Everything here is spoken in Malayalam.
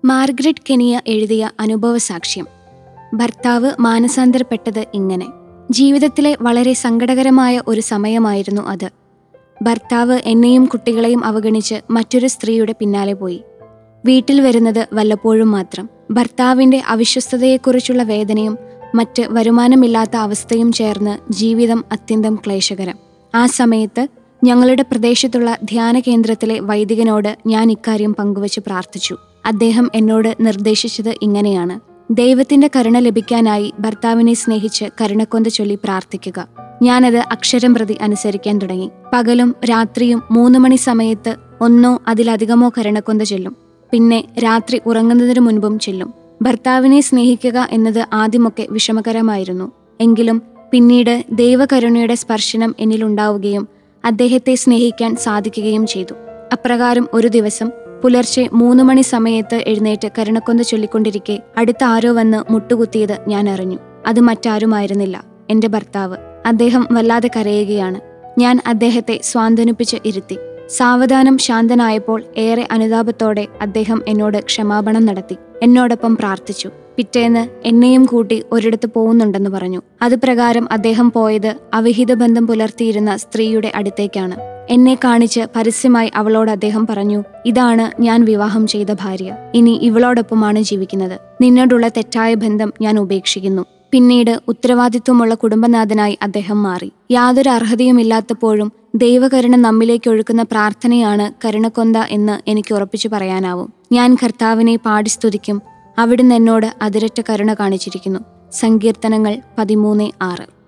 മാർഗ്രറ്റ് കെനിയ എഴുതിയ അനുഭവസാക്ഷ്യം ഭർത്താവ് മാനസാന്തരപ്പെട്ടത് ഇങ്ങനെ ജീവിതത്തിലെ വളരെ സങ്കടകരമായ ഒരു സമയമായിരുന്നു അത് ഭർത്താവ് എന്നെയും കുട്ടികളെയും അവഗണിച്ച് മറ്റൊരു സ്ത്രീയുടെ പിന്നാലെ പോയി വീട്ടിൽ വരുന്നത് വല്ലപ്പോഴും മാത്രം ഭർത്താവിന്റെ അവിശ്വസ്തതയെക്കുറിച്ചുള്ള വേദനയും മറ്റ് വരുമാനമില്ലാത്ത അവസ്ഥയും ചേർന്ന് ജീവിതം അത്യന്തം ക്ലേശകരം ആ സമയത്ത് ഞങ്ങളുടെ പ്രദേശത്തുള്ള ധ്യാന കേന്ദ്രത്തിലെ വൈദികനോട് ഞാൻ ഇക്കാര്യം പങ്കുവച്ച് പ്രാർത്ഥിച്ചു അദ്ദേഹം എന്നോട് നിർദ്ദേശിച്ചത് ഇങ്ങനെയാണ് ദൈവത്തിന്റെ കരുണ ലഭിക്കാനായി ഭർത്താവിനെ സ്നേഹിച്ച് കരുണക്കൊന്ത ചൊല്ലി പ്രാർത്ഥിക്കുക ഞാനത് അക്ഷരം പ്രതി അനുസരിക്കാൻ തുടങ്ങി പകലും രാത്രിയും മൂന്ന് മണി സമയത്ത് ഒന്നോ അതിലധികമോ കരുണക്കൊന്ത ചൊല്ലും പിന്നെ രാത്രി ഉറങ്ങുന്നതിനു മുൻപും ചെല്ലും ഭർത്താവിനെ സ്നേഹിക്കുക എന്നത് ആദ്യമൊക്കെ വിഷമകരമായിരുന്നു എങ്കിലും പിന്നീട് ദൈവകരുണയുടെ സ്പർശനം എന്നിലുണ്ടാവുകയും അദ്ദേഹത്തെ സ്നേഹിക്കാൻ സാധിക്കുകയും ചെയ്തു അപ്രകാരം ഒരു ദിവസം പുലർച്ചെ മൂന്ന് മണി സമയത്ത് എഴുന്നേറ്റ് കരുണക്കൊന്ത ചൊല്ലിക്കൊണ്ടിരിക്കെ അടുത്ത ആരോ വന്ന് മുട്ടുകുത്തിയത് ഞാൻ അറിഞ്ഞു അത് മറ്റാരുമായിരുന്നില്ല എന്റെ ഭർത്താവ് അദ്ദേഹം വല്ലാതെ കരയുകയാണ് ഞാൻ അദ്ദേഹത്തെ സ്വാന്തനിപ്പിച്ച് ഇരുത്തി സാവധാനം ശാന്തനായപ്പോൾ ഏറെ അനുതാപത്തോടെ അദ്ദേഹം എന്നോട് ക്ഷമാപണം നടത്തി എന്നോടൊപ്പം പ്രാർത്ഥിച്ചു പിറ്റേന്ന് എന്നെയും കൂട്ടി ഒരിടത്ത് പോകുന്നുണ്ടെന്ന് പറഞ്ഞു അത് പ്രകാരം അദ്ദേഹം പോയത് അവിഹിത ബന്ധം പുലർത്തിയിരുന്ന സ്ത്രീയുടെ അടുത്തേക്കാണ് എന്നെ കാണിച്ച് പരസ്യമായി അവളോട് അദ്ദേഹം പറഞ്ഞു ഇതാണ് ഞാൻ വിവാഹം ചെയ്ത ഭാര്യ ഇനി ഇവളോടൊപ്പമാണ് ജീവിക്കുന്നത് നിന്നോടുള്ള തെറ്റായ ബന്ധം ഞാൻ ഉപേക്ഷിക്കുന്നു പിന്നീട് ഉത്തരവാദിത്വമുള്ള കുടുംബനാഥനായി അദ്ദേഹം മാറി യാതൊരു അർഹതയുമില്ലാത്തപ്പോഴും ദൈവകരുണ നമ്മിലേക്ക് ഒഴുക്കുന്ന പ്രാർത്ഥനയാണ് കരുണക്കൊന്ത എന്ന് എനിക്ക് ഉറപ്പിച്ചു പറയാനാവും ഞാൻ കർത്താവിനെ പാടി സ്തുതിക്കും അവിടുന്ന് എന്നോട് അതിരറ്റ കരുണ കാണിച്ചിരിക്കുന്നു സങ്കീർത്തനങ്ങൾ പതിമൂന്ന് ആറ്